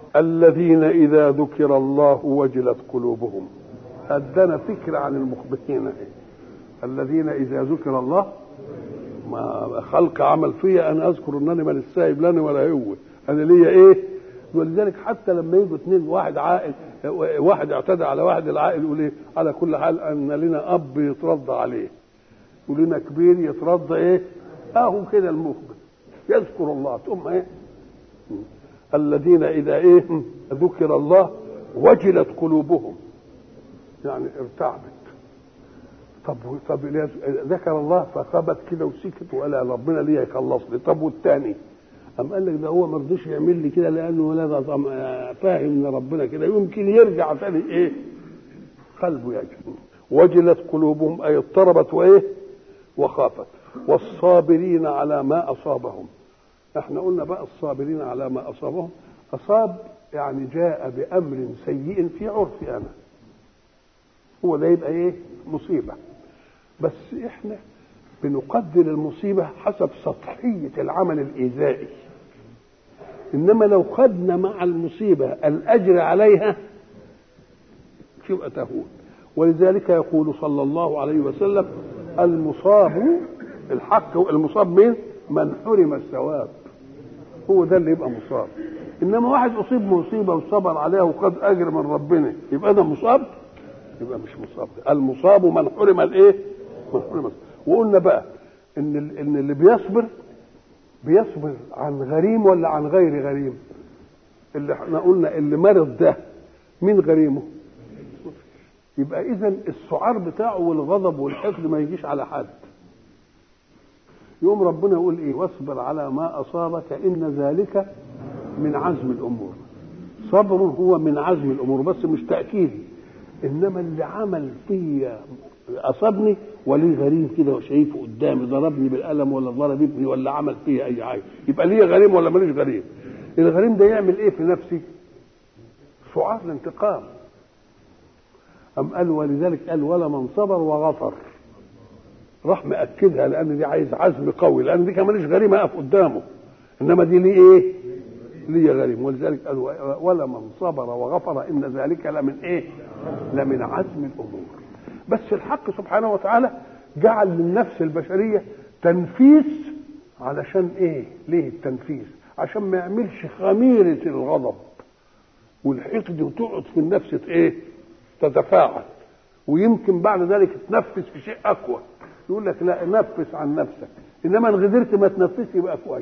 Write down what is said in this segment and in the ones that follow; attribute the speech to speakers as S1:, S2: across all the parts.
S1: الذين إذا ذكر الله وجلت قلوبهم أدنا فكرة عن المخبتين إيه؟ الذين إذا ذكر الله ما خلق عمل فيا أنا أذكر أنني من السائب لنا ولا هو أنا ليا إيه ولذلك حتى لما يجوا اثنين واحد عائل واحد اعتدى على واحد العائل يقول ايه على كل حال ان لنا اب يترضى عليه ولنا كبير يترضى ايه اهو كده المخبر يذكر الله تقوم ايه الذين اذا ايه ذكر الله وجلت قلوبهم يعني ارتعبت طب طب ذكر الله فخبت كده وسكت وقال ربنا ليه يخلصني طب والثاني أم قال لك ده هو ما رضيش يعمل لي كده لانه لا ده فاهم ان ربنا كده يمكن يرجع تاني ايه قلبه يجب وجلت قلوبهم اي اضطربت وايه وخافت والصابرين على ما اصابهم احنا قلنا بقى الصابرين على ما اصابهم اصاب يعني جاء بامر سيء في عرفي انا هو ده يبقى ايه مصيبه بس احنا بنقدر المصيبه حسب سطحيه العمل الايذائي انما لو خدنا مع المصيبه الاجر عليها يبقى تهون ولذلك يقول صلى الله عليه وسلم المصاب الحق المصاب مين؟ من حرم الثواب هو ده اللي يبقى مصاب انما واحد اصيب مصيبه وصبر عليها وخد اجر من ربنا يبقى ده مصاب يبقى مش مصاب المصاب من حرم الايه؟ من حرم وقلنا بقى ان ان اللي بيصبر بيصبر عن غريم ولا عن غير غريم اللي احنا قلنا اللي مرض ده مين غريمه يبقى اذا السعار بتاعه والغضب والحقد ما يجيش على حد يقوم ربنا يقول ايه واصبر على ما اصابك ان ذلك من عزم الامور صبر هو من عزم الامور بس مش تاكيدي انما اللي عمل فيا اصابني ولي غريم كده وشايفه قدامي ضربني بالقلم ولا ضرب ابني ولا عمل فيا اي حاجه يبقى ليه غريم ولا ماليش غريم الغريم ده يعمل ايه في نفسي سعار الانتقام أم قال ولذلك قال ولا من صبر وغفر راح مأكدها لأن دي عايز عزم قوي لأن دي كمان ماليش غريم أقف قدامه إنما دي ليه إيه؟ ليه غريم ولذلك قال ولا من صبر وغفر إن ذلك لمن إيه؟ لمن عزم الأمور بس الحق سبحانه وتعالى جعل للنفس البشرية تنفيس علشان ايه ليه التنفيس عشان ما يعملش خميرة الغضب والحقد وتقعد في النفس ايه تتفاعل ويمكن بعد ذلك تنفس في شيء اقوى يقول لك لا نفس عن نفسك انما ان غدرت ما تنفسش يبقى كويس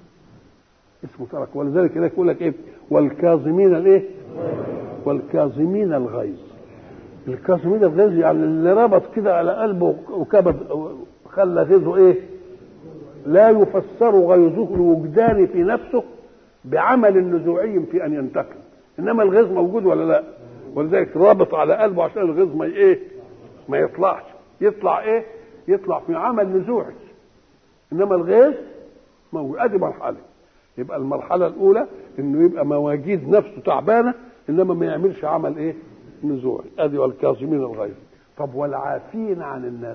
S1: اسمه ترك ولذلك هناك يقول لك ايه والكاظمين الايه والكاظمين الغيظ الكاظمين الغيظ يعني اللي ربط كده على قلبه وكبد خلى غيظه ايه لا يفسر غيظه الوجداني في نفسه بعمل نزوعي في ان ينتقم انما الغيظ موجود ولا لا ولذلك رابط على قلبه عشان الغيظ ما ايه ما يطلعش يطلع ايه يطلع في عمل نزوعي انما الغيظ موجود ادي مرحله يبقى المرحله الاولى انه يبقى مواجيد نفسه تعبانه انما ما يعملش عمل ايه نزوعي ادي والكاظمين الغيظ طب والعافين عن الناس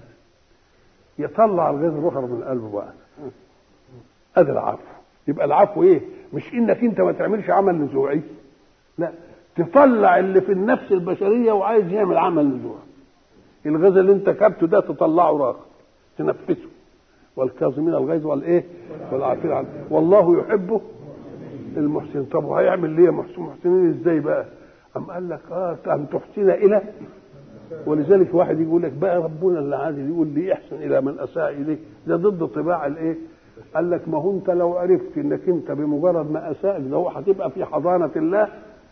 S1: يطلع الغيظ الاخر من قلبه بقى ادي العفو يبقى العفو ايه مش انك انت ما تعملش عمل نزوعي لا تطلع اللي في النفس البشريه وعايز يعمل عمل نزوعي الغيظ اللي انت كبته ده تطلعه راقه تنفسه والكاظمين الغيظ والايه والعافين عنه والله يحبه المحسن طب وهيعمل ليه محسن محسنين ازاي بقى أم قال لك اه أن تحسن إلى ولذلك واحد يقول لك بقى ربنا اللي عادل يقول لي احسن إلى من أساء إليك ده ضد طباع الإيه؟ قال لك ما هو أنت لو عرفت إنك أنت بمجرد ما أساء ده هو هتبقى في حضانة الله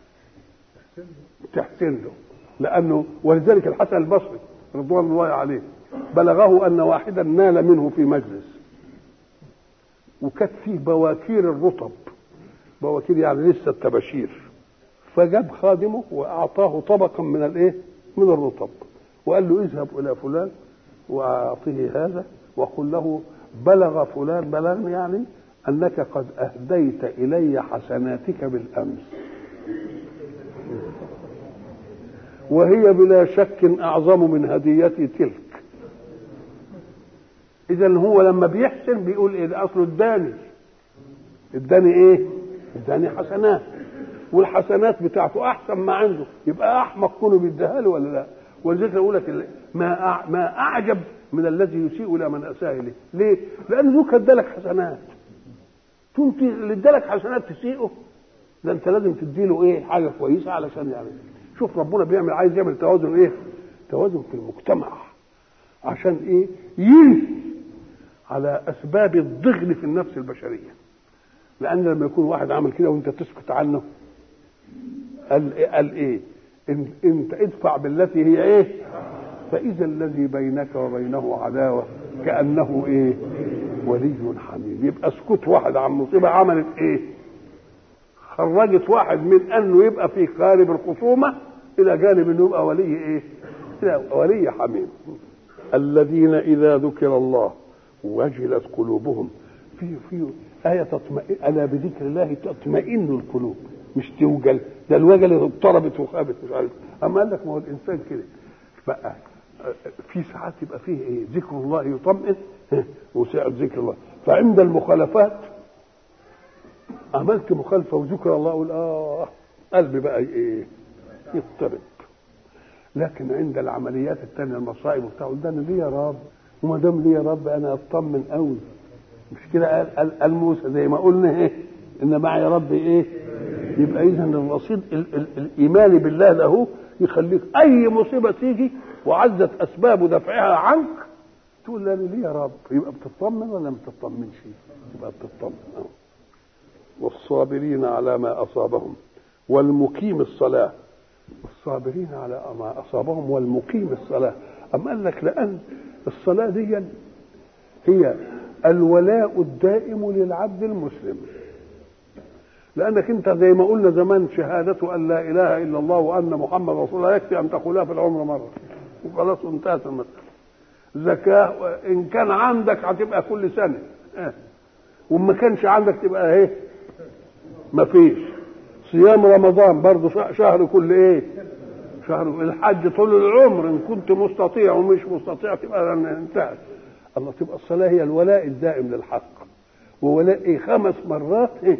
S1: تحسن له لأنه ولذلك الحسن البصري رضوان الله عليه بلغه أن واحدا نال منه في مجلس وكانت فيه بواكير الرطب بواكير يعني لسه التباشير فجاب خادمه واعطاه طبقا من الايه؟ من الرطب وقال له اذهب الى فلان واعطه هذا وقل له بلغ فلان بلغني يعني انك قد اهديت الي حسناتك بالامس وهي بلا شك اعظم من هديتي تلك اذا هو لما بيحسن بيقول ايه ده اصله اداني اداني ايه اداني حسنات والحسنات بتاعته احسن ما عنده يبقى احمق كونه بيديها له ولا لا ولذلك اقول لك ما ما اعجب من الذي يسيء الى من اساء اليه ليه لان ذوك ادالك حسنات انت اللي ادالك حسنات تسيئه ده انت لازم تديله ايه حاجه كويسه علشان يعمل شوف ربنا بيعمل عايز يعمل توازن ايه توازن في المجتمع عشان ايه ينفي على اسباب الضغن في النفس البشريه لان لما يكون واحد عمل كده وانت تسكت عنه قال إيه قال ايه إن انت ادفع بالتي هي ايه فاذا الذي بينك وبينه عداوه كانه ايه ولي حميم يبقى اسكت واحد عن مصيبه عملت ايه خرجت واحد من انه يبقى في قارب الخصومه الى جانب انه يبقى ولي ايه الى ولي حميم الذين اذا ذكر الله وجلت قلوبهم في في آية تطمئن ألا بذكر الله تطمئن القلوب مش توجل ده الوجل اضطربت وخابت مش عارف أما قال لك ما هو الإنسان كده بقى في ساعات يبقى فيه إيه ذكر الله يطمئن وسعة ذكر الله فعند المخالفات عملت مخالفة وذكر الله أقول آه قلبي بقى إيه يضطرب لكن عند العمليات الثانية المصائب وبتاع ده أنا ليه يا رب وما دام ليه يا رب أنا أطمن قوي مش كده قال, قال, قال موسى زي ما قلنا ايه ان معي ربي ايه يبقى اذا الرصيد ال ال الايمان بالله له يخليك اي مصيبه تيجي وعزت اسباب دفعها عنك تقول لا ليه يا رب يبقى بتطمن ولا ما بتطمنش يبقى بتطمن أه. والصابرين على ما اصابهم والمقيم الصلاه والصابرين على ما اصابهم والمقيم الصلاه اما قال لك لان الصلاه دي هي الولاء الدائم للعبد المسلم لانك انت زي ما قلنا زمان شهادة ان لا اله الا الله وان محمد رسول الله يكفي ان تقولها في العمر مره وخلاص انتهت المسألة زكاة ان كان عندك هتبقى كل سنة اه. وما كانش عندك تبقى ايه ما فيش صيام رمضان برضه شهر كل ايه شهر الحج طول العمر ان كنت مستطيع ومش مستطيع تبقى انتهت الله تبقى الصلاة هي الولاء الدائم للحق وولاء إيه خمس مرات إيه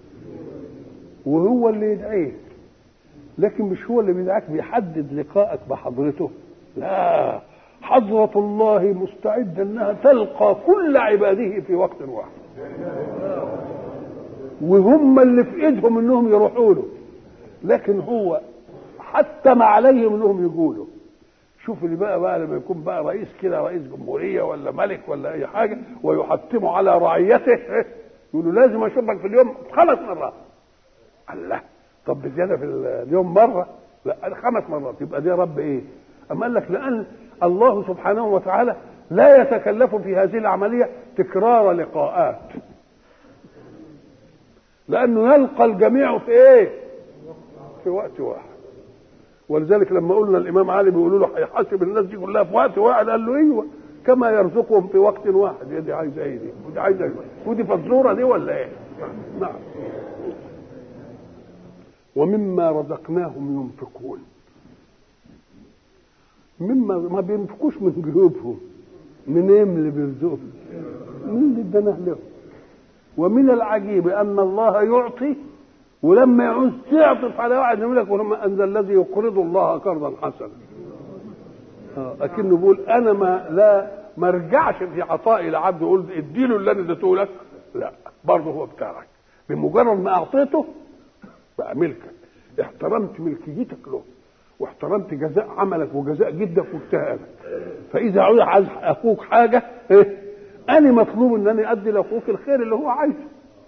S1: وهو اللي يدعيك لكن مش هو اللي بيدعك بيحدد لقائك بحضرته لا حضرة الله مستعدة انها تلقى كل عباده في وقت واحد وهم اللي في ايدهم انهم يروحوا له لكن هو حتم عليهم انهم يقولوا شوف اللي بقى بقى لما يكون بقى رئيس كده رئيس جمهوريه ولا ملك ولا اي حاجه ويحتموا على رعيته يقولوا لازم اشوفك في اليوم خمس مرات الله طب بزياده في اليوم مره لا خمس مرات يبقى دي رب ايه اما قال لك لان الله سبحانه وتعالى لا يتكلف في هذه العمليه تكرار لقاءات لانه يلقى الجميع في ايه في وقت واحد ولذلك لما قلنا الامام علي بيقولوا له هيحاسب الناس دي كلها في وقت واحد قال له ايوه كما يرزقهم في وقت واحد يا دي عايزه ايه دي ودي عايزه ايه ودي فزوره دي ولا ايه نعم ومما رزقناهم ينفقون مما ما بينفقوش من جيوبهم من ايه اللي بيرزقهم من اللي ادانا لهم ومن العجيب ان الله يعطي ولما يعوز تعطف على واحد يقول لك ولما انزل الذي يقرض الله قرضا حسنا اه اكنه بيقول انا ما لا ما ارجعش في عطائي لعبد اقول اديله اللي انا اديته لك لا برضه هو بتاعك بمجرد ما اعطيته بقى ملكك احترمت ملكيتك له واحترمت جزاء عملك وجزاء جدك واجتهادك فاذا عايز اخوك حاجه ايه انا مطلوب ان انا ادي لاخوك الخير اللي هو عايزه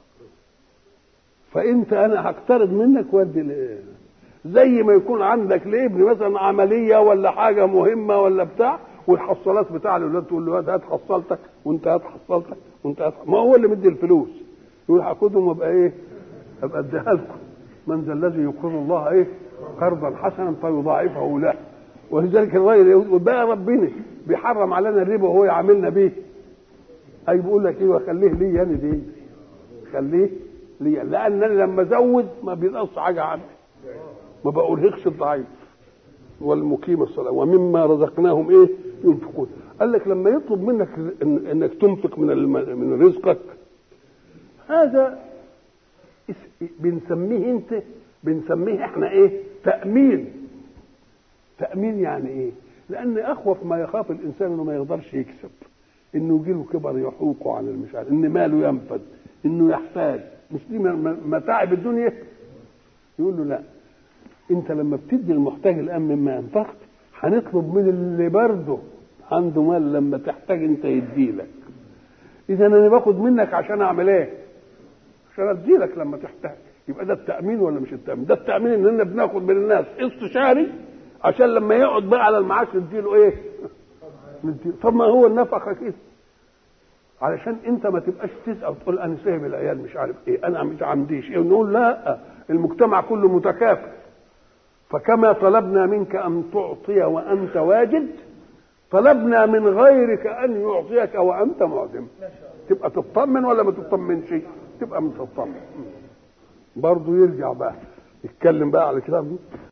S1: فانت انا هقترض منك وادي زي ما يكون عندك لابن مثلا عمليه ولا حاجه مهمه ولا بتاع والحصالات بتاع الاولاد تقول له هات حصلتك وانت هات حصلتك وانت هات ما هو اللي مدي الفلوس يقول هاخدهم وابقى ايه؟ ابقى اديها لكم من ذا الذي يقرض الله ايه؟ قرضا حسنا فيضاعفه له ولذلك الراجل بقى ربنا بيحرم علينا الربا وهو يعاملنا بيه اي بيقول لك ايه خليه لي انا دي خليه لي لان انا لما ازود ما بينقص حاجه عني ما بأرهقش الضعيف والمقيم الصلاة ومما رزقناهم ايه ينفقون قال لك لما يطلب منك إن انك تنفق من من رزقك هذا بنسميه انت بنسميه احنا ايه تامين تامين يعني ايه لان اخوف ما يخاف الانسان انه ما يقدرش يكسب انه يجي له كبر يحوقه عن المشاعر ان ماله ينفد انه يحتاج مش دي متاعب الدنيا يقول له لا انت لما بتدي المحتاج الان مما انفقت هنطلب من اللي برضه عنده مال لما تحتاج انت يديلك اذا انا باخد منك عشان اعمل ايه عشان اديلك لما تحتاج يبقى ده التامين ولا مش التامين ده التامين اننا بناخد من الناس استشاري عشان لما يقعد بقى على المعاش نديله ايه نديله. طب ما هو النفقه كده علشان انت ما تبقاش تسال وتقول انا سايب العيال مش عارف ايه انا مش عنديش ايه نقول لا المجتمع كله متكافئ فكما طلبنا منك ان تعطي وانت واجد طلبنا من غيرك ان يعطيك وانت معدم تبقى تطمن ولا ما تطمنش تبقى متطمن برضه يرجع بقى يتكلم بقى على كلام